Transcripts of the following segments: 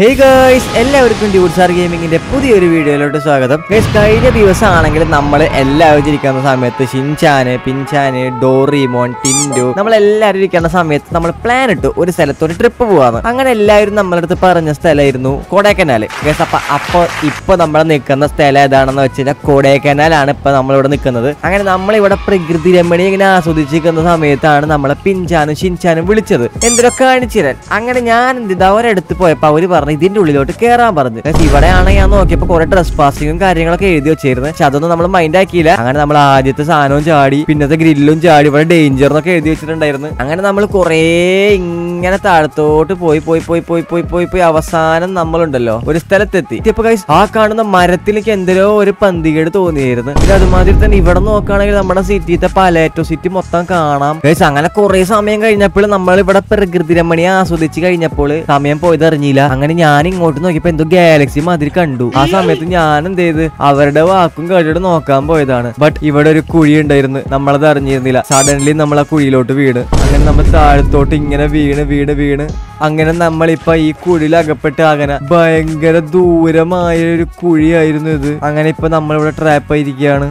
hey guys എല്ലാവർക്കും ഡ്യൂട്ട്സാർ ഗെയിമിങ്ങിന്റെ പുതിയൊരു വീഡിയോയിലോട്ട് സ്വാഗതം ഗൈസ് കഴിഞ്ഞ ദിവസമാണെങ്കിൽ നമ്മൾ എല്ലാവരും ഇരിക്കുന്ന സമയത്ത് ഷിൻചാന് പിൻചാന് ഡോറിമോൻ ടിൻഡു നമ്മൾ എല്ലാവരും ഇരിക്കുന്ന സമയത്ത് നമ്മൾ പ്ലാൻ ഇട്ടു ഒരു സ്ഥലത്തോട്ട് ട്രിപ്പ് പോവാന്ന് അങ്ങനെ എല്ലാവരും നമ്മളെ അടുത്ത് പറഞ്ഞ സ്ഥലമായിരുന്നു കൊടൈക്കനാൽ ഗൈസ് അപ്പൊ അപ്പൊ ഇപ്പൊ നമ്മൾ നിൽക്കുന്ന സ്ഥലം ഏതാണെന്ന് വെച്ച് കഴിഞ്ഞാൽ കൊടൈക്കനാലാണ് ഇപ്പൊ നമ്മളിവിടെ നിൽക്കുന്നത് അങ്ങനെ നമ്മളിവിടെ പ്രകൃതി രമണി ഇങ്ങനെ ആസ്വദിച്ചിരിക്കുന്ന സമയത്താണ് നമ്മളെ പിൻചാനും ഷിൻചാനും വിളിച്ചത് എന്തിനോ കാണിച്ചു തരാൻ അങ്ങനെ ഞാൻ എന്ത് ചെയ്തു അവരെടുത്ത് പോയപ്പോ അവര് പറഞ്ഞു ഇതിന്റെ ഉള്ളിലോട്ട് കയറാൻ പറഞ്ഞു പക്ഷേ ഇവിടെയാണെങ്കിൽ ഞാൻ നോക്കിയപ്പോ കുറെ ഡ്രസ് പാസിങ്ങും കാര്യങ്ങളൊക്കെ എഴുതി വെച്ചിരുന്നു പക്ഷെ അതൊന്നും നമ്മൾ മൈൻഡ് ആക്കിയില്ല അങ്ങനെ നമ്മൾ ആദ്യത്തെ സാധനവും ചാടി പിന്നത്തെ ഗ്രില്ലും ചാടി ഇവിടെ ഡേഞ്ചർ എന്നൊക്കെ എഴുതി വെച്ചിട്ടുണ്ടായിരുന്നു അങ്ങനെ നമ്മൾ കുറേ ഇങ്ങനെ താഴത്തോട്ട് പോയി പോയി പോയി പോയി പോയി പോയി പോയി അവസാനം നമ്മളുണ്ടല്ലോ ഒരു സ്ഥലത്തെത്തി ഇപ്പൊ ഗൈസ് ആ കാണുന്ന മരത്തിലേക്ക് എന്തിനോ ഒരു പന്തികേട് തോന്നിയായിരുന്നു പിന്നെ അതുമാതിരി തന്നെ ഇവിടെ നോക്കുകയാണെങ്കിൽ നമ്മുടെ സിറ്റിത്തെ പലേറ്റോ സിറ്റി മൊത്തം കാണാം ഗൈസ് അങ്ങനെ കുറെ സമയം കഴിഞ്ഞപ്പോൾ നമ്മൾ ഇവിടെ പ്രകൃതി രമണിയെ ആസ്വദിച്ച് കഴിഞ്ഞപ്പോൾ സമയം പോയത് അറിഞ്ഞില്ല അങ്ങനെ ഞാൻ ഇങ്ങോട്ട് നോക്കിയപ്പോ എന്തോ ഗാലക്സി മാതിരി കണ്ടു ആ സമയത്ത് ഞാൻ എന്ത് ചെയ്ത് അവരുടെ വാക്കും കേട്ടിട്ട് നോക്കാൻ പോയതാണ് ബട്ട് ഇവിടെ ഒരു കുഴി ഉണ്ടായിരുന്നു നമ്മളത് അറിഞ്ഞിരുന്നില്ല സഡൻലി നമ്മൾ ആ കുഴിയിലോട്ട് വീണ് അങ്ങനെ നമ്മൾ താഴത്തോട്ട് ഇങ്ങനെ വീണ് വീണ് വീണ് അങ്ങനെ നമ്മളിപ്പോ ഈ കുഴിയിൽ അകപ്പെട്ട് അങ്ങനെ ഭയങ്കര ദൂരമായ ഒരു കുഴിയായിരുന്നു ഇത് അങ്ങനെ ഇപ്പൊ നമ്മളിവിടെ ട്രാപ്പ് ആയിരിക്കുകയാണ്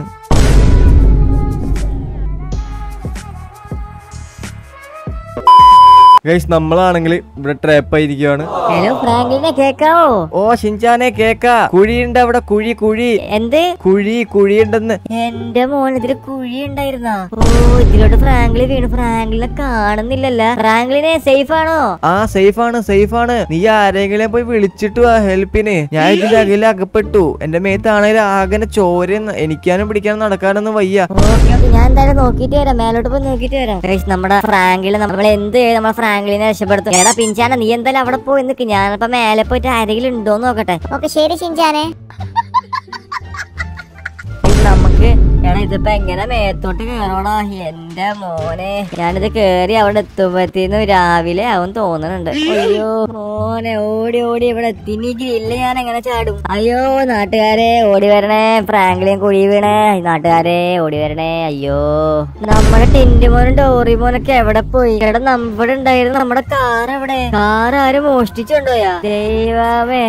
ഗൈസ് നമ്മളാണെങ്കിൽ ഇവിടെ ട്രാപ്പ് ആയിരിക്കുകയാണ് ഹലോ ഫ്രാങ്ക്ലിനെ കേക്കാവോ ഓ ഷിൻചാനെ കേക്കാ കുഴിയുണ്ട് അവിടെ കുഴി കുഴി എന്ത് കുഴി കുഴിയുണ്ടെന്ന് എന്റെ മോൻ ഇതില് കുഴി ഉണ്ടായിരുന്നോ ഓ ഇതിലോട്ട് ഫ്രാങ്ക്ലി വീണു ഫ്രാങ്ക്ലിനെ കാണുന്നില്ലല്ല ഫ്രാങ്ക്ലിനെ സേഫ് ആണോ ആ സേഫ് ആണ് സേഫ് ആണ് നീ ആരെങ്കിലും പോയി വിളിച്ചിട്ടു ആ ഹെൽപ്പിന് ഞാൻ ഇതിന്റെ അകലെ അകപ്പെട്ടു എന്റെ മേത്താണെങ്കിൽ ആകെ ചോരന്ന് എനിക്കാനും പിടിക്കാനും നടക്കാനൊന്നും വയ്യ ഓക്കെ ഓക്കെ ഞാൻ എന്തായാലും നോക്കിട്ട് വരാം മേലോട്ട് പോയി നോക്കിട്ട് വരാം Guys, നമ്മുടെ ഫ്രാങ്കിള് നമ്മൾ എന്ത് ചെയ്ത് നമ്മളെ ഫ്രാങ്കിളിനെ രക്ഷപ്പെടുത്തും എടാ പിഞ്ചാന നീ എന്തായാലും അവിടെ പോയി നിൽക്ക് ഞാനിപ്പോ മേലെ പോയിട്ട് ആരെങ്കിലും ഉണ്ടോന്ന് നോക്കട്ടെ ഓക്കെ ശരി ഷിൻചാനെ ഇത് നമുക്ക് എടാ ഇതിപ്പോ എങ്ങനെ മേത്തോട്ട് കേറണോ എന്റെ മോനെ ഞാനിത് കേറി അവിടെ എത്തുമ്പത്തേന്ന് രാവിലെ ആവും തോന്നുന്നുണ്ട് അയ്യോ മോനെ ഓടി ഓടി ഇവിടെ എത്തി നീ ഗ്രില്ല് ഞാൻ എങ്ങനെ ചാടും അയ്യോ നാട്ടുകാരെ ഓടി വരണേ ഫ്രാങ്ക്ലിയും കുഴി വീണേ നാട്ടുകാരെ ഓടി വരണേ അയ്യോ നമ്മുടെ ടിൻഡി മോനും ഡോറി മോനൊക്കെ എവിടെ പോയി എടാ നമ്മുടെ ഉണ്ടായിരുന്നു നമ്മുടെ കാർ എവിടെ കാർ ആരും മോഷ്ടിച്ചുകൊണ്ടോയാ ദൈവമേ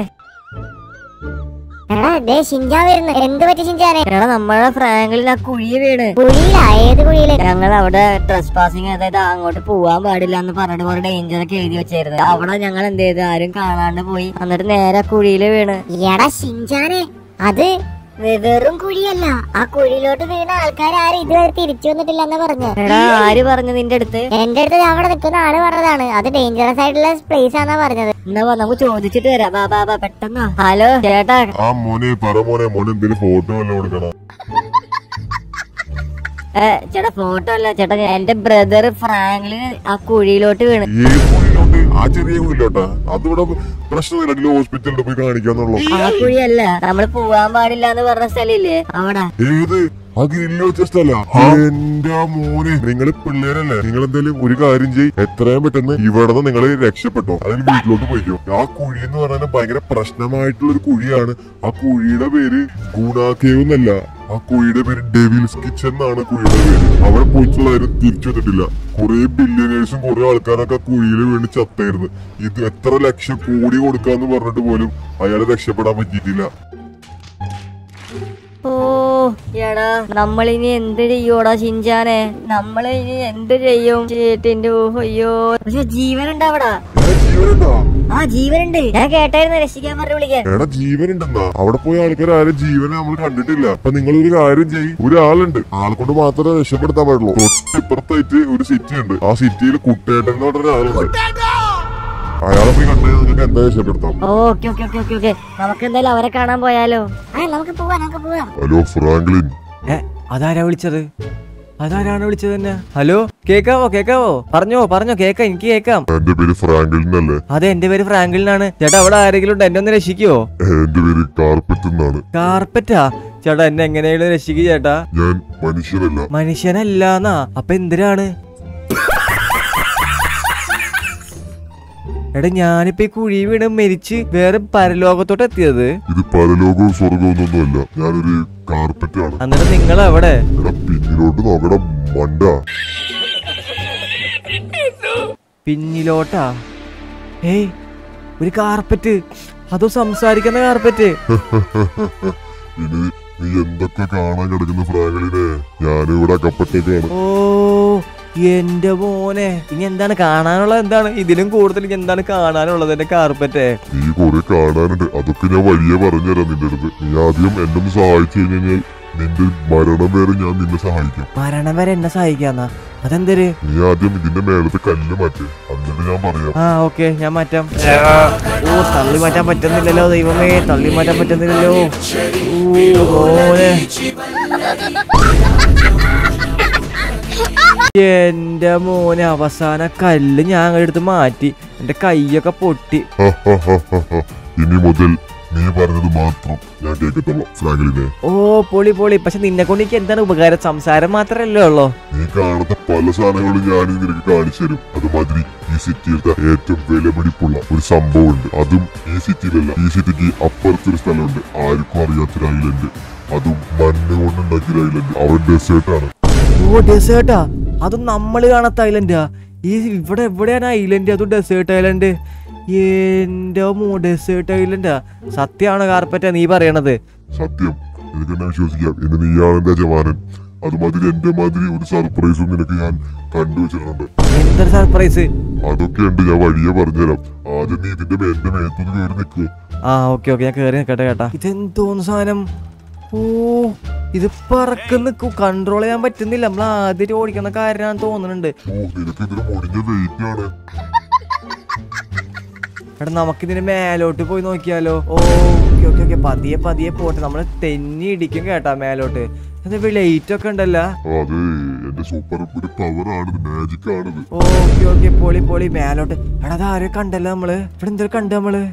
എടാ ദേ ഷിൻചാൻ വരുന്നു എന്ത് പറ്റി ഷിൻചാനെ എടാ നമ്മുടെ ഫ്രാങ്ക്ലിൻ ആ കുഴി വീണ് കുഴിയിലാ ഏത് കുഴിയില് ഞങ്ങൾ അവിടെ ട്രസ് പാസിങ് അതായത് അങ്ങോട്ട് പോവാൻ പാടില്ല എന്ന് പറഞ്ഞിട്ട് കുറെ ഡേഞ്ചർ ഒക്കെ എഴുതി വെച്ചായിരുന്നു അവിടെ ഞങ്ങൾ എന്ത് ചെയ്തു ആരും കാണാണ്ട് പോയി എന്നിട്ട് നേരെ കുഴിയില് വീണ് എടാ ഷിൻചാനെ അത് വെ- വെറും കുഴിയല്ല ആ കുഴിയിലോട്ട് വീണ ആൾക്കാർ ആരും ഇതുവരെ തിരിച്ചു വന്നിട്ടില്ലെന്ന് പറഞ്ഞു എടാ ആര് പറഞ്ഞു നിന്റെ അടുത്ത് എന്റെ അടുത്ത് ദേ അവിടെ നിൽക്കുന്ന ആള് പറഞ്ഞതാണ് അത് ഡേഞ്ചറസ് ആയിട്ടുള്ള പ്ലേസ് ആണെന്നാ പറഞ്ഞത് എന്നാ വാ, നമുക്ക് ചോദിച്ചിട്ട് വരാം ബാ ബാ ബാ പെട്ടെന്ന് ഹലോ ചേട്ടാ ആ മോനെ പറ മോനെ മോനെ എന്തെങ്കിലും ഫോട്ടോ വല്ല കൊടുക്കണം ഏ, ചേട്ടാ ഫോട്ടോ അല്ല ചേട്ടാ എന്റെ ബ്രദർ ഫ്രാങ്ക്ലിൻ ആ കുഴിയിലോട്ട് വീണ് ഏത് കുഴിയിലോട്ട് ആ ചെറിയ കുഴിയിലോട്ടാ അതിവിടെ പ്രശ്നമില്ല ഹോസ്പിറ്റലിൽ പോയി കാണിക്കാന്നുള്ളൂ ആ കുഴിയല്ല നമ്മൾ പോവാൻ പാടില്ല എന്ന് പറഞ്ഞ സ്ഥലമില്ലേ അവിടെ ഏത് ആ ഗ്രില്ല് വെച്ച സ്ഥല എന്റെ മോനെ നിങ്ങൾ പിള്ളേരല്ലേ നിങ്ങൾ എന്തായാലും ഒരു കാര്യം ചെയ്യ് എത്രയും പെട്ടെന്ന് ഇവിടെ നിന്ന് നിങ്ങൾ രക്ഷപ്പെട്ടോ അതിന് വീട്ടിലോട്ട് പോയിക്കോ ആ കുഴി എന്ന് പറഞ്ഞാൽ ഭയങ്കര പ്രശ്നമായിട്ടുള്ള ഒരു കുഴിയാണ് ആ കുഴിയുടെ പേര് ഗുണാക്കേവ് എന്നല്ല ആ കുഴിയുടെ പേര് ഡെവിൽസ് കിച്ചൺ എന്നാണ് കുഴിയുടെ പേര് അവിടെ പോയിട്ടുള്ളവരും തിരിച്ചു വന്നിട്ടില്ല കുറെ ബില്യനേഴ്സും കുറെ ആൾക്കാരൊക്കെ ആ കുഴിയിൽ വീണ് ചത്തായിരുന്നു ഇത് എത്ര ലക്ഷം കോടി കൊടുക്കാന്ന് പറഞ്ഞിട്ട് പോലും അയാളെ രക്ഷപ്പെടാൻ പറ്റിയിട്ടില്ല ഓ എടാ നമ്മളിനി എന്ത് ചെയ്യൂടാ ഷിൻചാനെ നമ്മൾ ഇനി എന്ത് ചെയ്യും ചേട്ടിന്റെ അയ്യോ പക്ഷെ ജീവനുണ്ട് അവിടെ ഏ, ജീവനുണ്ടോ ആ ജീവനുണ്ട് ഞാൻ കേട്ടായിരുന്നു രക്ഷിക്കാൻ പറഞ്ഞു വിളിക്കാൻ എടാ ജീവനുണ്ടെന്നാ അവിടെ പോയ ആൾക്കാർ ആരും ജീവനെ നമ്മൾ കണ്ടിട്ടില്ല അപ്പൊ നിങ്ങൾ ഒരു കാര്യം ചെയ്യും ഒരാളുണ്ട് ആളെ കൊണ്ട് മാത്രമേ രക്ഷപ്പെടുത്താൻ പാടുള്ളൂ തൊട്ടിപ്പുറത്തായിട്ട് ഒരു സിറ്റി ഉണ്ട് ആ സിറ്റിയിൽ കുട്ടേട്ടൻ എന്ന് പറഞ്ഞ ഒരാളുണ്ട് അയാളെ പോയി കണ്ടു നിങ്ങൾക്ക് എന്താ രക്ഷപ്പെടുത്താം okay okay okay okay okay നമുക്ക് എന്തായാലും അവരെ കാണാൻ പോയാലോ ആ നമുക്ക് പോവാം നമുക്ക് പോവാം ഹലോ ഫ്രാങ്ക്ലിൻ ഏ അതാരാ വിളിച്ചത് അതാരാണ് വിളിച്ചത് തന്നെ ഹലോ കേക്കാവോ കേക്കാവോ പറഞ്ഞോ പറഞ്ഞോ കേക്കാം എനിക്ക് കേക്കാം എന്റെ പേര് ഫ്രാങ്ക്ലിൻ അല്ലേ അതെ എന്റെ പേര് ഫ്രാങ്കിളിനാണ് ചേട്ടാ അവിടെ ആരെങ്കിലും ഉണ്ട് എന്നെ ഒന്ന് രക്ഷിക്കുവോ എന്റെ പേര് കാർപ്പറ്റ് എന്നാണ് കാർപ്പറ്റാ ചേട്ടാ എന്നെ എങ്ങനെയാലും രക്ഷിക്കുക ചേട്ടാ ഞാൻ മനുഷ്യനല്ല മനുഷ്യനല്ലാന്നാ അപ്പൊ എന്തിനാണ് എടാ ഞാനിപ്പോ ഈ കുഴി വീണ് മരിച്ച് വേറെ പരലോകത്തോട്ട് എത്തിയത് ഇത് പരലോകവും സ്വർഗവും ഒന്നുമല്ല ഞാനൊരു കാർപ്പറ്റ് ആണ് എന്നിട്ട് നിങ്ങൾ എവിടെ എടാ പിന്നിലോട്ട് നോക്കടാ മണ്ട പിന്നിലോട്ടാ ഏയ് ഒരു കാർപ്പറ്റ് അതോ സംസാരിക്കുന്ന കാർപ്പറ്റ് ഇനി നീ എന്തൊക്കെ കാണാൻ കിടക്കുന്ന ഫ്രാങ്കളിനെ ഞാനിവിടെ അകപ്പെട്ടേക്കാണ് ഓ എന്റെ മോനെ ഇനി എന്താണ് കാണാനുള്ളത് എന്താണ് ഇതിലും കൂടുതൽ ഇനി എന്താണ് കാണാനുള്ളത് എന്റെ കാർപ്പറ്റ് നീ കുറെ കാണാനുണ്ട് അതൊക്കെ ഞാൻ വഴിയെ പറഞ്ഞുതരാം നിന്റെ അടുത്ത് നീ ആദ്യം എന്നെ ഒന്ന് സഹായിച്ചു കഴിഞ്ഞാൽ നിന്റെ മരണം വരെ ഞാൻ നിന്നെ സഹായിക്കാം മരണം വരെ എന്നെ സഹായിക്കാന്നാ അതെന്തൊരു നീ ആദ്യം ഇതിന്റെ മേലത്തെ കല്ല് മാറ്റ് എന്നിട്ട് ഞാൻ പറയാം ആ ഓക്കെ ഞാൻ മാറ്റാം ഓ തള്ളി മാറ്റാൻ പറ്റുന്നില്ലല്ലോ ദൈവമേ തള്ളി മാറ്റാൻ പറ്റുന്നില്ലല്ലോ ഓ മോനെ എന്റെ മോനെ അവസാന കല്ല് ഞാൻ അങ്ങട് എടുത്ത് മാറ്റി എന്റെ കൈയൊക്കെ പൊട്ടി ഇനി മുതൽ നീ പറഞ്ഞത് മാത്രം ഞാൻ കേൾക്കത്തുള്ളൂ ഫ്രാങ്കളിനെ ഓ പൊളി പൊളി പക്ഷെ നിന്നെ കൊണ്ട് എനിക്ക് എന്താണ് ഉപകാരം സംസാരം മാത്രമല്ലേ ഉള്ളോ നീ കാണുന്ന പല സാധനങ്ങളും ഞാൻ നിനക്ക് കാണിച്ചു തരും അതുമാതിരി ഈ സിറ്റിയിലത്തെ ഏറ്റവും വിലപിടിപ്പുള്ള ഒരു സംഭവമുണ്ട് അതും ഈ സിറ്റിയിലല്ല ഈ സിറ്റിക്ക് അപ്പുറത്തൊരു സ്ഥലമുണ്ട് ആർക്കും അറിയാത്തൊരു ഐലൻഡ് അതും മണ്ണ് കൊണ്ടുണ്ടാക്കിയ ഐലൻഡ് അവൻ ഡെസേർട്ടാണ് ഓ ഡെസേർട്ടാ അതും നമ്മൾ കാണാത്ത ഐലൻഡാ ഈ ഇവിടെ എവിടെയാണ് ഐലൻഡ് അതും ഡെസേർട്ട് ഐലൻഡ് എന്റെ മോ ഡെസേർട്ട് ഐലൻഡാ സത്യമാണ് കാർപ്പറ്റ നീ പറയണത് സത്യം നിനക്ക് എന്നെ വിശ്വസിക്കാം ഇനി നീയാണ് എന്റെ യജമാനൻ അതുമാതിരി എന്റെ മാതിരി ഒരു സർപ്രൈസും നിനക്ക് ഞാൻ കണ്ടുവച്ചിട്ടുണ്ട് എന്തൊരു സർപ്രൈസ് അതൊക്കെ ഉണ്ട് ഞാൻ വഴിയെ പറഞ്ഞുതരാം ആദ്യം നീ ഇതിന്റെ മേ- എന്റെ മേത്തൊന്ന് കയറി നിൽക്കുക ആ ഓക്കെ ഓക്കെ ഞാൻ കേറി നിൽക്കട്ടെ കേട്ടാ ഇതെന്തോന്ന് സാധനം ഓ ഇത് പറക്കുന്ന കൺട്രോൾ ചെയ്യാൻ പറ്റുന്നില്ല നമ്മൾ ആദ്യമായിട്ട് ഓടിക്കുന്ന കാര്യമാണെന്ന് തോന്നുന്നുണ്ട് ഓ നിനക്ക് ഇതിന് മുടിഞ്ഞ വെയിറ്റ് ആണ് എടാ നമുക്കിതിന് മേലോട്ട് പോയി നോക്കിയാലോ ഓ ഓക്കെ ഓക്കെ ഓക്കെ പതിയെ പതിയെ പോട്ടെ നമ്മൾ തെന്നി ഇടിക്കും കേട്ടാ മേലോട്ട് അത് ലൈറ്റ് ഒക്കെ ഉണ്ടല്ലോ അതെ എന്റെ സൂപ്പർ ഒരു പവർ ആണിത് മാജിക് ആണിത് ഓക്കെ ഓക്കെ പൊളി പൊളി മേലോട്ട് എടാ അത് ആരെ കണ്ടല്ലോ നമ്മള് ഇവിടെ എന്തൊരു കണ്ട നമ്മള്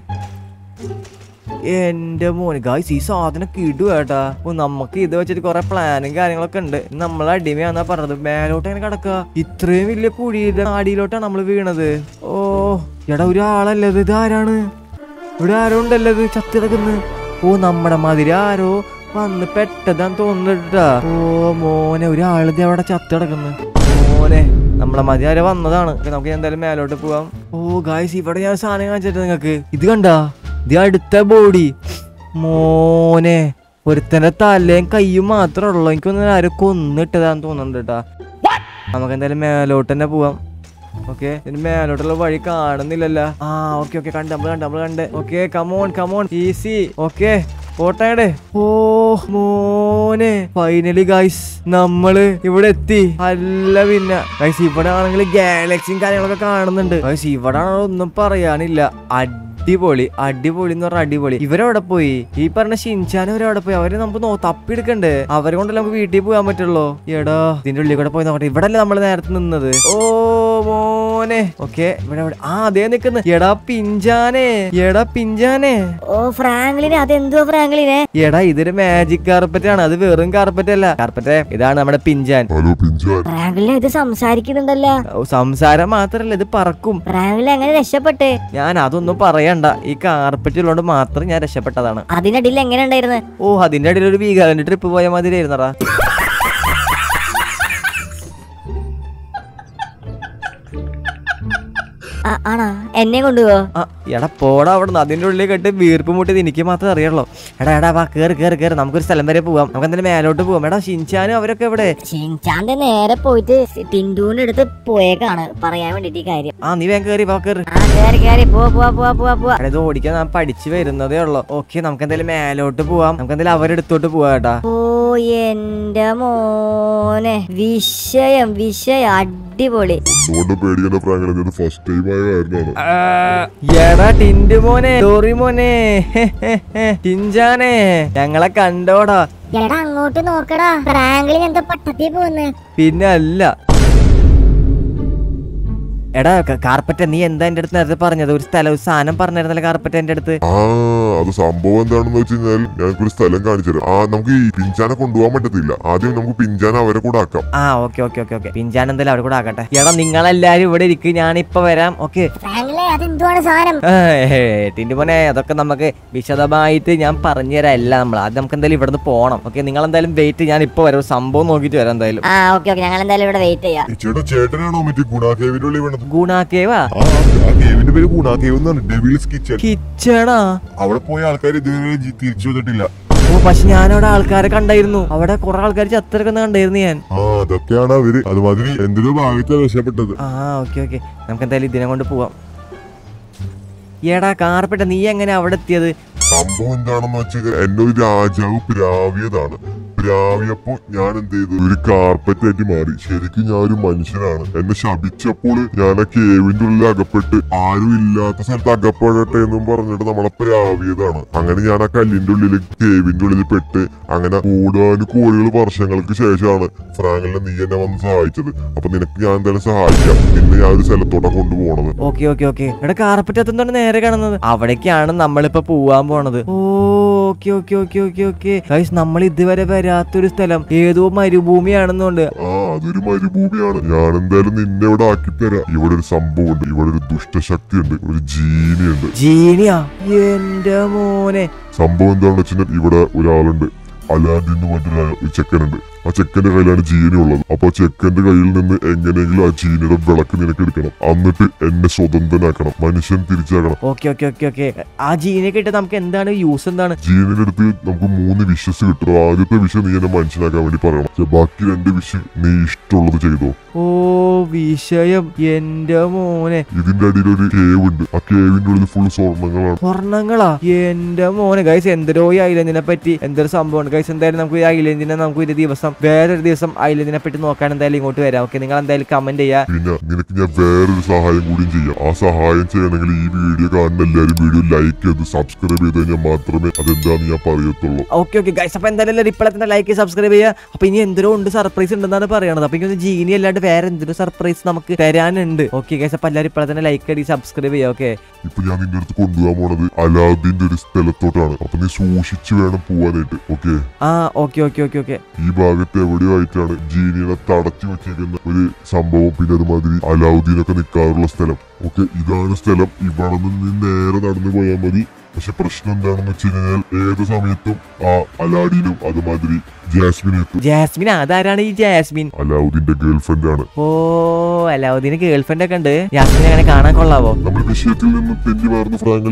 എന്റെ മോന് ഗായ്സ് ഈ സാധനം കിടു കേട്ടാ ഓ നമുക്ക് ഇത് വെച്ചിട്ട് കുറെ പ്ലാനും കാര്യങ്ങളൊക്കെ ഉണ്ട് നമ്മൾ അടിമയാന്നാ പറഞ്ഞത് മേലോട്ട് എങ്ങനെ കിടക്കുക ഇത്രയും വലിയ കുഴിയുടെ ആടിയിലോട്ടാണ് നമ്മൾ വീണത് ഓ എടാ ഒരാളല്ലേ ഇത് ഇതാരാണ് ഇവിടെ ആരോ ഉണ്ടല്ലോ ഇത് ചത്തിടക്കുന്നു ഓ നമ്മുടെ മാതിരി ആരോ വന്ന് പെട്ടതാന്ന് തോന്നുന്നുണ്ടാ ഓ മോനെ ഒരാളിത് അവിടെ ചത്തിടക്കുന്നു മോനെ നമ്മളെ മതി ആരെ വന്നതാണ് ഓക്കേ, നമുക്ക് എന്തായാലും മേലോട്ട് പോവാം ഓ ഗായ്സ് ഇവിടെ ഞാൻ സാധനം കാണിച്ചിട്ട് നിങ്ങൾക്ക് ഇത് കണ്ടാ ഇത് അടുത്ത ബോഡി മോനെ ഒരുത്തന്റെ തലയും കയ്യും മാത്രമേ ഉള്ളൂ എനിക്കൊന്നും ആരും കൊന്നിട്ടതാന്ന് തോന്നുന്നുണ്ട് കേട്ടാ നമുക്ക് എന്തായാലും മേലോട്ട് തന്നെ പോവാം ഓക്കെ ഇതിന് മേലോട്ടുള്ള വഴി കാണുന്നില്ലല്ലോ ആ ഓക്കെ ഓക്കെ കണ്ട് നമ്മള് കണ്ട് നമ്മള് കണ്ട് okay come on come on easy okay പോട്ടേടെ ഓ മോനെ ഫൈനലി ഗൈസ് നമ്മള് ഇവിടെ എത്തി അല്ല പിന്നെ ഗൈസ് ഇവിടെ ആണെങ്കിൽ ഗാലക്സിയും കാര്യങ്ങളൊക്കെ കാണുന്നുണ്ട് ഗൈസ് ഇവിടെ ആണെങ്കിൽ ഒന്നും പറയാനില്ല അടിപൊളി അടിപൊളി എന്ന് പറഞ്ഞാൽ അടിപൊളി ഇവരവിടെ പോയി ഈ പറഞ്ഞ ഷിൻചാൻ അവരവിടെ പോയി അവരെ നമുക്ക് നോ തപ്പിയെടുക്കണ്ടേ അവരെ കൊണ്ടല്ലേ നമുക്ക് വീട്ടിൽ പോകാൻ പറ്റുള്ളൂ എടാ ഇതിന്റെ ഉള്ളിൽ കൂടെ പോയി നോക്കട്ടെ ഇവിടെ അല്ലേ നമ്മൾ നേരത്തെ നിന്നത് ഓ മോനെ ഓക്കെ ഇവിടെ ഇവിടെ ആ അതേ നിക്കുന്നു എടാ പിഞ്ചാനെ എടാ പിഞ്ചാനെ ഓ ഫ്രാങ്ക്ലിനെ അതെന്തോ ഫ്രാങ്ക്ലിനെ എടാ ഇതൊരു മാജിക് കാർപ്പറ്റ് ആണ് അത് വെറും കാർപ്പറ്റ് അല്ല കാർപ്പറ്റ് ഇതാണ് നമ്മുടെ പിഞ്ചാൻ ഹലോ പിഞ്ചാൻ ഫ്രാങ്ക്ലിനെ ഇത് സംസാരിക്കുന്നുണ്ടല്ലോ ഓ, സംസാരം മാത്രല്ല ഇത് പറക്കും ഫ്രാങ്ക്ലിൻ എങ്ങനെ രക്ഷപ്പെട്ട് ഞാൻ അതൊന്നും പറയണ്ട ഈ കാർപ്പറ്റ് ഉള്ളതുകൊണ്ട് മാത്രം ഞാൻ രക്ഷപ്പെട്ടതാണ് അതിനിടയിൽ എങ്ങനെ ഉണ്ടായിരുന്നു ഓ അതിന്റെ ഇടയിൽ ഒരു വീഗാലന്റ് ട്രിപ്പ് പോയ മാതിരി ആയിരുന്നടാ ആ, ആണോ എന്നെ കൊണ്ടുപോ ആ എടാ പോടാ അവിടെ നിന്ന് അതിന്റെ ഉള്ളിൽ കെട്ട് വീർപ്പ് മുട്ടിയത് എനിക്ക് മാത്രമേ അറിയുള്ളൂ എടാ എടാ വാ കേറ് കേറ് കേറ് നമുക്കൊരു സ്ഥലം വരെ പോവാം നമുക്ക് എന്തായാലും മേലോട്ട് പോവാം എടാ ഷിൻചാനും അവരൊക്കെ എവിടെ ഷിൻചാന്റെ നേരെ പോയിട്ട് ടിൻഡുവിന്റെ അടുത്ത് പോയേക്കാണ് പറയാൻ വേണ്ടിട്ട് ഈ കാര്യം ആ നീ വേഗം കേറി വാ കേറ് ആ കേറി കേറി പോവാ പോവാ പോവാ പോവാ പോവാ എടാ, ഇത് ഓടിക്കാൻ ഞാൻ പഠിച്ചു വരുന്നതേ ഉള്ളൂ ഓക്കെ നമുക്ക് എന്തായാലും മേലോട്ട് പോവാം നമുക്ക് എന്തായാലും അവരെടുത്തോട്ട് പോവാം കേട്ടാ ഓ എന്റെ മോനെ വിഷയം വിഷയം അടിപൊളി ഒന്നുകൊണ്ട് പേടിക്കേണ്ട ഫ്രാങ്കളെ ഇത് ഫസ്റ്റ് ടൈം ആയ കാരണമാണ് എടാ ടിൻഡു മോനെ ഡോറി മോനെ ടിഞ്ചാനെ ഞങ്ങളെ കണ്ടോടാ എടാ അങ്ങോട്ട് നോക്കടാ ഫ്രാങ്ക്ലിൻ എന്താ പട്ടത്തി പോന്ന് പിന്നെ അല്ല എടാ ക- കാർപ്പറ്റ നീ എന്താ എന്റെ അടുത്ത് നേരത്തെ പറഞ്ഞത് ഒരു സ്ഥലം ഒരു സാധനം പറഞ്ഞിരുന്നല്ലേ കാർപ്പറ്റ എന്റെ അടുത്ത് ആ അത് സംഭവം എന്താണെന്ന് വെച്ച് കഴിഞ്ഞാൽ ഞങ്ങൾക്ക് ഒരു സ്ഥലം കാണിച്ചു തരാം ആ നമുക്ക് ഈ പിഞ്ചാനെ കൊണ്ടുപോകാൻ പറ്റത്തില്ല ആദ്യം നമുക്ക് പിഞ്ചാനെ അവരെ കൂടെ ആക്കാം ആ ഓക്കെ ഓക്കെ ഓക്കെ ഓക്കെ പിഞ്ചാൻ എന്തായാലും അവിടെ കൂടെ ആക്കട്ടെ എടാ നിങ്ങളെല്ലാരും ഇവിടെ ഇരിക്കും ഞാൻ ഇപ്പൊ വരാം ഓക്കെ ഫ്രാങ്ക്ലെ അതെന്തുവാണ് സാധനം ടിൻഡു മോനെ അതൊക്കെ നമുക്ക് വിശദമായിട്ട് ഞാൻ പറഞ്ഞുതരാം അല്ല നമ്മൾ അത് നമുക്ക് എന്തായാലും ഇവിടുന്ന് പോകണം ഓക്കെ നിങ്ങൾ എന്തായാലും വെയിറ്റ് ഞാൻ ഇപ്പൊ വരാം ഒരു സംഭവം നോക്കിയിട്ട് വരാം എന്തായാലും ആ ഓക്കെ ഓക്കെ ഞങ്ങൾ എന്തായാലും ഇവിടെ വെയിറ്റ് ചെയ്യാം ഈ ചേട്ടാ ചേട്ടനാണോ മറ്റേ ഗുണാ കേവിന്റെ ഉള്ളിൽ വീണത് ഗുണാക്കേവാ ആ ആ കേവിന്റെ പേര് ഗുണാ കേവ് എന്നാണ് ഡെവിൾസ് കിച്ചൺ കിച്ചണാ അവിടെ പോയ ആൾക്കാർ ഇതുവരെ ജി- തിരിച്ചു വന്നിട്ടില്ല ഓ പക്ഷെ ഞാനവിടെ ആൾക്കാരെ കണ്ടായിരുന്നു അവിടെ കുറെ ആൾക്കാർ ചത്തിരക്കുന്ന കണ്ടായിരുന്നു ഞാൻ ആ അതൊക്കെയാണ് അവര് അതുമാതിരി എന്തിനോ ഭാഗത്താണ് രക്ഷപ്പെട്ടത് ആ ഓക്കെ ഓക്കെ നമുക്ക് എന്തായാലും ഇതിനെ കൊണ്ട് പോവാം എടാ കാർപ്പെട്ട നീ എങ്ങനെ അവിടെ എത്തിയത് സംഭവം എന്താണെന്ന് വെച്ചാൽ എന്നെ ഒരു രാജാവ് പ്രാവിയതാണ് പ്രാവിയപ്പോ ഞാൻ എന്ത് ചെയ്തു ഒരു കാർപ്പറ്റ് ആയിട്ട് മാറി ശരിക്കും ഞാൻ ഒരു മനുഷ്യനാണ് എന്നെ ശപിച്ചപ്പോൾ ഞാൻ ആ കേവിന്റെ ഉള്ളിൽ അകപ്പെട്ട് ആരും ഇല്ലാത്ത സ്ഥലത്ത് അകപ്പെടട്ടെ എന്നും പറഞ്ഞിട്ട് നമ്മളെ പ്രാവിയതാണ് അങ്ങനെ ഞാൻ ആ കല്ലിന്റെ ഉള്ളിൽ കേവിന്റെ ഉള്ളിൽ പെട്ട് അങ്ങനെ കൂടാനും കോടികൾ വർഷങ്ങൾക്ക് ശേഷമാണ് ഫ്രാങ്കലിനെ നീ എന്നെ വന്ന് സഹായിച്ചത് അപ്പൊ നിനക്ക് ഞാൻ എന്തായാലും സഹായിക്കാം നിന്നെ ഞാൻ ഒരു സ്ഥലത്തോട്ടാ കൊണ്ടുപോകണത് ഓക്കെ ഓക്കെ ഓക്കെ എടാ കാർപ്പറ്റ് എത്തുന്നതാണ് നേരെ കാണുന്നത് അവിടേക്കാണ് നമ്മളിപ്പോ പോവാൻ പോണത് okay okay okay okay okay guys നമ്മൾ ഇതുവരെ വരാത്തൊരു സ്ഥലം ഏതോ മരുഭൂമിയാണെന്നുണ്ട് ആ അതൊരു മരുഭൂമിയാണ് ഞാൻ എന്തായാലും നിന്നെ ഇവിടെ ആക്കി തരാം ഇവിടെ ഒരു സംഭവം ഉണ്ട് ഇവിടെ ഒരു ദുഷ്ടശക്തി ഉണ്ട് ഒരു ജീനി ഉണ്ട് ജീനിയാ എന്റെ മോനെ സംഭവം എന്താണെന്ന് വെച്ചാൽ ഇവിടെ ഒരാളുണ്ട് അലാദി എന്ന് പറഞ്ഞൊരു ഒരു ചെക്കനുണ്ട് ആ ചെക്കന്റെ കയ്യിലാണ് ജീനി ഉള്ളത് അപ്പൊ ആ ചെക്കന്റെ കയ്യിൽ നിന്ന് എങ്ങനെയെങ്കിലും ആ ജീനിയുടെ വിളക്ക് നിനക്ക് എടുക്കണം എന്നിട്ട് എന്നെ സ്വതന്ത്രനാക്കണം മനുഷ്യൻ തിരിച്ചാക്കണം ഓക്കെ ഓക്കെ ഓക്കെ ഓക്കെ ആ ജീനിയെ കിട്ടിയ നമുക്ക് എന്താണ് യൂസ് എന്താണ് ജീനിന്റെ അടുത്ത് നമുക്ക് മൂന്ന് വിഷസ് കിട്ടും ആദ്യത്തെ വിഷ നീ എന്നെ മനസ്സിലാക്കാൻ വേണ്ടി പറയണം പക്ഷെ ബാക്കി രണ്ട് വിഷ് നീ ഇഷ്ടമുള്ളത് ചെയ്തോ ഓ വിഷയം എന്റെ മോനെ ഇതിന്റെ അടിയിൽ ഒരു കേവ് ഉണ്ട് ആ കേവിന്റെ ഉള്ളിൽ ഫുൾ സ്വർണ്ണങ്ങളാണ് സ്വർണ്ണങ്ങളാ എന്റെ മോനെ ഗൈസ് എന്തരോ ഈ ഐലൻഡിനെ പറ്റി എന്തൊരു സംഭവമാണ് ഗൈസ് എന്തായാലും നമുക്ക് ഈ ഐലൻഡിനെ നമുക്ക് ഒരു ദിവസം വേറൊരു ദിവസം ഐലൻഡിനെ പറ്റി നോക്കാൻ എന്തായാലും ഇങ്ങോട്ട് വരാം ഓക്കെ നിങ്ങൾ എന്തായാലും കമന്റ് ചെയ്യാ പിന്നെ നിനക്ക് ഞാൻ വേറൊരു സഹായം കൂടിയും ചെയ്യാം ആ സഹായം ചെയ്യണമെങ്കിൽ ഈ വീഡിയോ കാണുന്ന എല്ലാവരും വീഡിയോ ലൈക്ക് ചെയ്ത് സബ്സ്ക്രൈബ് ചെയ്ത് കഴിഞ്ഞാൽ മാത്രമേ അതെന്താന്ന് ഞാൻ പറയത്തുള്ളൂ ഓക്കെ ഓക്കെ ഗൈസ് അപ്പൊ എന്തായാലും ഇപ്പോൾ തന്നെ ലൈക്ക് സബ്സ്ക്രൈബ് ചെയ്യുക അപ്പൊ ഇനി എന്തോ ഉണ്ട് സർപ്രൈസ് ഉണ്ടെന്നാണ് പറയണത് അപ്പൊ എനിക്ക് ജീനി അല്ലാണ്ട് വേറെ എന്തൊരു സർപ്രൈസ് നമുക്ക് തരാനുണ്ട് ഓക്കെ ഗൈസ് അപ്പൊ എല്ലാവരും ഇപ്പോൾ തന്നെ ലൈക്ക് അടി സബ്സ്ക്രൈബ് ചെയ്യുക ഓക്കെ ഇപ്പൊ ഞാൻ നിന്റെ അടുത്ത് കൊണ്ടുപോകാൻ പോണത് അലാദിന്റെ ഒരു സ്ഥലത്തോട്ടാണ് അപ്പൊ നീ സൂക്ഷിച്ചു വേണം പോവാനായിട്ട് ഓക്കെ ആ ഓക്കെ ഓക്കെ ഓക്കെ ഓക്കെ ഈ ഭാഗത്ത് എവിടെയോ ആയിട്ടാണ് ജീനിയെ തടച്ചു വെച്ചേക്കുന്ന ഒരു സംഭവം പിന്നെ അതുമാതിരി അലാവുദ്ദീനൊക്കെ നിൽക്കാറുള്ള സ്ഥലം ഓക്കെ ഇതാണ് സ്ഥലം ഇവിടെ നിന്ന് നീ നേരെ നടന്നു പോയാൽ മതി പക്ഷെ പ്രശ്നം എന്താണെന്ന് വെച്ച് കഴിഞ്ഞാൽ ഏത് സമയത്തും ആ അലാഡിനും അതുമാതിരി ജാസ്മിനും എത്തും ജാസ്മിൻ അതാരാണ് ഈ ജാസ്മിൻ അലാവുദ്ദീന്റെ ഗേൾഫ്രണ്ട് ആണ് ഓ അലാവുദ്ദീന് ഗേൾഫ്രണ്ട് ഒക്കെ ഉണ്ട് ജാസ്മിനെ അങ്ങനെ കാണാൻ കൊള്ളാവോ നമ്മൾ വിഷയത്തിൽ നിന്ന് തെന്നി മാറുന്ന ഫ്രാങ്കിൽ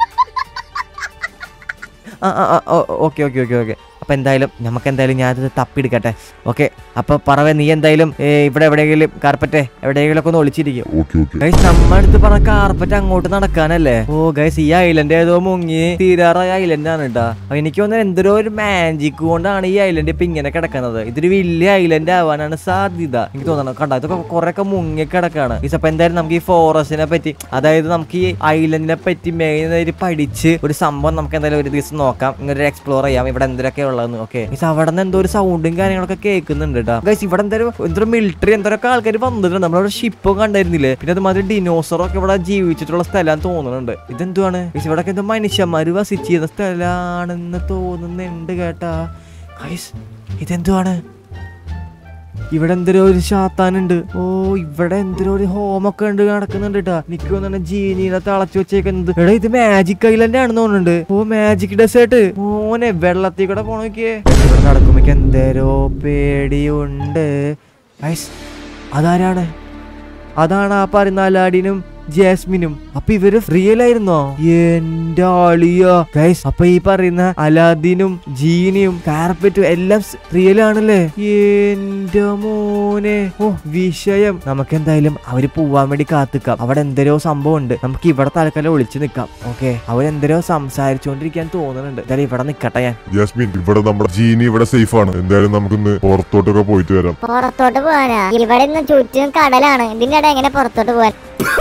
ആ ആ ഓക്കെ ഓക്കെ ഓക്കെ ഓക്കെ അപ്പൊ എന്തായാലും നമുക്ക് എന്തായാലും ഞാനത് തപ്പിയെടുക്കട്ടെ ഓക്കെ അപ്പൊ പറവേ നീ എന്തായാലും ഏ, ഇവിടെ എവിടെയെങ്കിലും കാർപ്പറ്റെ എവിടെയെങ്കിലും ഒക്കെ ഒന്ന് ഒളിച്ചിരിക്കും ഓക്കെ ഓക്കെ ഗൈസ് നമ്മുടെ അടുത്ത് പറഞ്ഞ കാർപ്പറ്റ് അങ്ങോട്ട് നടക്കാനല്ലേ ഓ ഗൈസ് ഈ ഐലൻഡ് ഏതോ മുങ്ങി തീരാറായ ഐലൻഡ് ആണ് കേട്ടാ എനിക്ക് തോന്നുന്നത് എന്തോ ഒരു മാജിക് കൊണ്ടാണ് ഈ ഐലൻഡ് ഇപ്പൊ ഇങ്ങനെ കിടക്കുന്നത് ഇതൊരു വലിയ ഐലൻഡ് ആവാനാണ് സാധ്യത എനിക്ക് തോന്നണം കണ്ട ഇതൊക്കെ കുറെ ഒക്കെ മുങ്ങി കിടക്കാണ് ഗൈസ് അപ്പൊ എന്തായാലും നമുക്ക് ഈ ഫോറസ്റ്റിനെ പറ്റി അതായത് നമുക്ക് ഈ ഐലൻഡിനെ പറ്റി മെയിൻ പഠിച്ച് ഒരു സംഭവം നമുക്ക് എന്തായാലും ഒരു ദിവസം നോക്കാം ഇങ്ങനെ എക്സ്പ്ലോർ ചെയ്യാം ഇവിടെ എന്തൊക്കെ ഉള്ളതെന്ന് ഓക്കെ ഗൈസ് അവിടെ നിന്ന് എന്തോ ഒരു സൗണ്ടും കാര്യങ്ങളൊക്കെ കേൾക്കുന്നുണ്ട് കേട്ടോ ഗൈസ് ഇവിടെ എന്തായാലും എന്തോ മിലിറ്ററി എന്തോരൊക്കെ ആൾക്കാർ വന്നിട്ടുണ്ട് നമ്മളവിടെ ഷിപ്പ് കണ്ടായിരുന്നില്ലേ പിന്നെ അതുമാതിരി ഡിനോസർ ഒക്കെ ഇവിടെ ജീവിച്ചിട്ടുള്ള സ്ഥലം തോന്നുന്നുണ്ട് ഇതെന്തുവാണ് ഗൈസ് ഇവിടെ എന്തോ മനുഷ്യന്മാര് വസിച്ച് ചെയ്യുന്ന സ്ഥലമാണെന്ന് തോന്നുന്നുണ്ട് കേട്ടാ ഗൈസ് ഇതെന്തുവാണ് ഇവിടെ എന്തൊരു ഒരു ശാത്താനുണ്ട് ഓ ഇവിടെ എന്തൊരു ഒരു ഹോമൊക്കെ ഉണ്ട് നടക്കുന്നുണ്ട് കേട്ടാ എനിക്ക് തോന്നുന്നു ജീനീനെ തളച്ചു വെച്ചേക്കുന്നത് എടാ ഇത് മാജിക് ഐലൻഡ് ആണെന്ന് തോന്നുന്നുണ്ട് ഓ മാജിക് ഡെസേർട്ട് മോനെ വെള്ളത്തിൽ കൂടെ പോണോക്കിയേ ഇവിടെ നടക്കുമ്പോ എന്തേരോ പേടിയുണ്ട് ഐസ് അതാരാണ് അതാണ് ആ പറയുന്ന അലാഡിനും ജാസ്മിനും അപ്പൊ ഇവര് റിയൽ ആയിരുന്നോ എന്റെ ആളിയ ഗൈസ് അപ്പൊ ഈ പറയുന്ന അലാദിനും ജീനിയും കാർപ്പറ്റും എല്ലാം റിയൽ ആണല്ലേ എന്റെ മോനെ ഓ വിഷയം നമുക്ക് എന്തായാലും അവര് പോവാൻ വേണ്ടി കാത്തിക്കാം അവിടെ എന്തരോ സംഭവം ഉണ്ട് നമുക്ക് ഇവിടെ തൽക്കാലം ഒളിച്ചു നിക്കാം ഓക്കെ അവരെന്തരോ സംസാരിച്ചുകൊണ്ടിരിക്കാൻ തോന്നുന്നുണ്ട് എന്തായാലും ഇവിടെ നിക്കട്ടെ ഞാൻ ജാസ്മിൻ ഇവിടെ നമ്മുടെ ജീനി ഇവിടെ സേഫ് ആണ് എന്തായാലും നമുക്കൊന്ന് പുറത്തോട്ടൊക്കെ പോയിട്ട് വരാം പുറത്തോട്ട് പോകാനാ ഇവിടെ നിന്ന് ചുറ്റും കടലാണ് ഇതിന്റെ ഇടയിൽ എങ്ങനെ പുറത്തോട്ട് പോകാൻ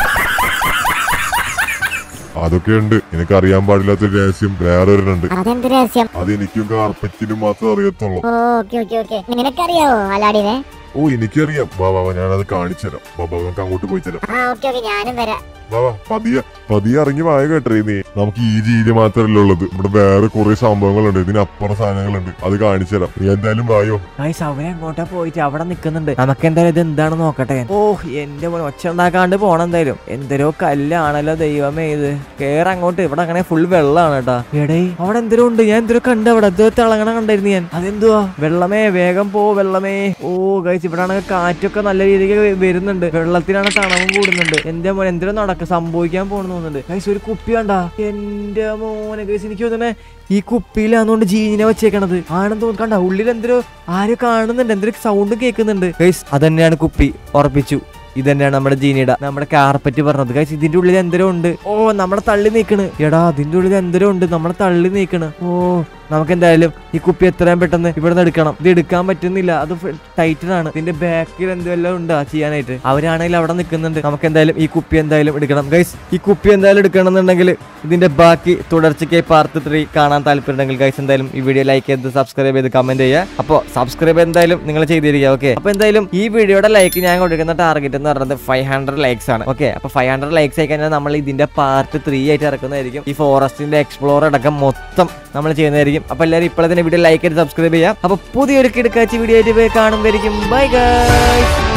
അതൊക്കെ ഉണ്ട് എനിക്ക് അറിയാൻ പാടില്ലാത്ത രഹസ്യം വേറെ ഒരെണ്ണുണ്ട് അതെന്ത് രഹസ്യം അത് എനിക്കും കാർപ്പറ്റിനും മാത്രമേ അറിയത്തുള്ളൂ ഓ ഓക്കെ ഓക്കെ ഓക്കെ നിനക്കറിയാവോ അലാഡിനെ ഓ എനിക്കറിയാം വാ വാ വാ, ഞാനത് കാണിച്ചു തരാം വാ വാ, നമുക്ക് അങ്ങോട്ട് പോയി തരാം ആ ഓക്കെ ഓക്കെ ഞാനും വരാം വാ വാ പതിയെ പതിയെ ഇറങ്ങി വായ കേട്ടേ നീ നമുക്ക് ഈ രീതി മാത്രമല്ല ഉള്ളത് ഇവിടെ വേറെ കുറെ സംഭവങ്ങളുണ്ട് ഇതിനപ്പുറം സാധനങ്ങളുണ്ട് അത് കാണിച്ചു തരാം നീ എന്തായാലും വായോ ഗൈസ് അവൻ അങ്ങോട്ടാ പോയിട്ട് അവിടെ നിൽക്കുന്നുണ്ട് നമുക്ക് എന്തായാലും ഇത് എന്താണെന്ന് നോക്കട്ടെ ഓ എന്റെ മോനെ ഒച്ച ഉണ്ടാക്കാണ്ട് പോണം എന്തായാലും എന്തരോ കല്ലാണല്ലോ ദൈവമേ ഇത് കേറ് അങ്ങോട്ട് ഇവിടെ അങ്ങനെ ഫുൾ വെള്ളമാണ് കേട്ടാ എടേ അവിടെ എന്തരോ ഉണ്ട് ഞാൻ എന്തരോ കണ്ട് അവിടെ എന്തോ തിളങ്ങണ കണ്ടായിരുന്നു ഞാൻ അതെന്തുവാ വെള്ളമേ വേഗം പോ വെള്ളമേ ഓ ഗൈസ് ഇവിടെ ആണെങ്കിൽ കാറ്റൊക്കെ നല്ല രീതിക്ക് വ- വരുന്നുണ്ട് വെള്ളത്തിനാണ് തണവും കൂടുന്നുണ്ട് എന്റെ മോനെ എന്തരോ നടക്ക സംഭവിക്കാൻ പോണെന്ന് തോന്നുന്നുണ്ട് ഗൈസ് ഒരു കുപ്പി കണ്ടാ എന്റെ മോനെ ഗൈസ് എനിക്ക് തോന്നണേ ഈ കുപ്പിയിലാന്നുകൊണ്ട് ജീനിനെ വെച്ചേക്കണത് ആണെന്ന് തോന്നുന്നു കണ്ട ഉള്ളിൽ എന്തോ ആരും കാണുന്നുണ്ട് എന്തൊരു സൗണ്ട് കേൾക്കുന്നുണ്ട് ഗൈസ് അതന്നെയാണ് കുപ്പി ഉറപ്പിച്ചു ഇതന്നെയാണ് നമ്മുടെ ജീനിയുടെ നമ്മുടെ കാർപ്പറ്റ് പറഞ്ഞത് ഗൈസ് ഇതിന്റെ ഉള്ളിൽ എന്തരോ ഉണ്ട് ഓ നമ്മളെ തള്ളി നീക്കണ് എടാ അതിന്റെ ഉള്ളിൽ എന്തരോ ഉണ്ട് നമ്മളെ തള്ളി നീക്കണ് ഓ നമുക്ക് എന്തായാലും ഈ കുപ്പി എത്രയും പെട്ടെന്ന് ഇവിടെ നിന്ന് എടുക്കണം ഇത് എടുക്കാൻ പറ്റുന്നില്ല അത് ടൈറ്റഡ് ആണ് ഇതിന്റെ ബാക്കിൽ എന്തെല്ലാം ഉണ്ട് ആ ചെയ്യാനായിട്ട് അവരാണെങ്കിൽ അവിടെ നിൽക്കുന്നുണ്ട് നമുക്ക് എന്തായാലും ഈ കുപ്പി എന്തായാലും എടുക്കണം ഗൈസ് ഈ കുപ്പി എന്തായാലും എടുക്കണം എന്നുണ്ടെങ്കിൽ ഇതിന്റെ ബാക്കി തുടർച്ചയ്ക്ക് പാർട്ട് ത്രീ കാണാൻ താല്പര്യമുണ്ടെങ്കിൽ ഗൈസ് എന്തായാലും ഈ വീഡിയോ ലൈക്ക് ചെയ്ത് സബ്സ്ക്രൈബ് ചെയ്ത് കമന്റ് ചെയ്യുക അപ്പോൾ സബ്സ്ക്രൈബ് എന്തായാലും നിങ്ങൾ ചെയ്തിരിക്കുക ഓക്കെ അപ്പോൾ എന്തായാലും ഈ വീഡിയോയുടെ ലൈക്ക് ഞാൻ കൊടുക്കുന്ന ടാർഗറ്റ് എന്ന് പറയുന്നത് ഫൈവ് ഹൺഡ്രഡ് ലൈക്സ് ആണ് ഓക്കെ അപ്പോൾ ഫൈവ് ഹൺഡ്രഡ് ലൈക്സ് ആയി കഴിഞ്ഞാൽ നമ്മൾ ഇതിന്റെ പാർട്ട് ത്രീ ആയിട്ട് ഇറക്കുന്നതായിരിക്കും ഈ ഫോറസ്റ്റിന്റെ എക്സ്പ്ലോർ അടക്കം മൊത്തം നമ്മൾ ചെയ്യുന്നതായിരിക്കും അപ്പോൾ എല്ലാവരും ഇപ്പോൾ തന്നെ വീഡിയോ ലൈക്ക് ചെയ്ത് സബ്സ്ക്രൈബ് ചെയ്യാം അപ്പോൾ പുതിയൊരു കിടക്കാച്ചി വീഡിയോ ആയിട്ട് പോയി കാണുമ്പോഴേക്കും ബൈ ഗൈസ്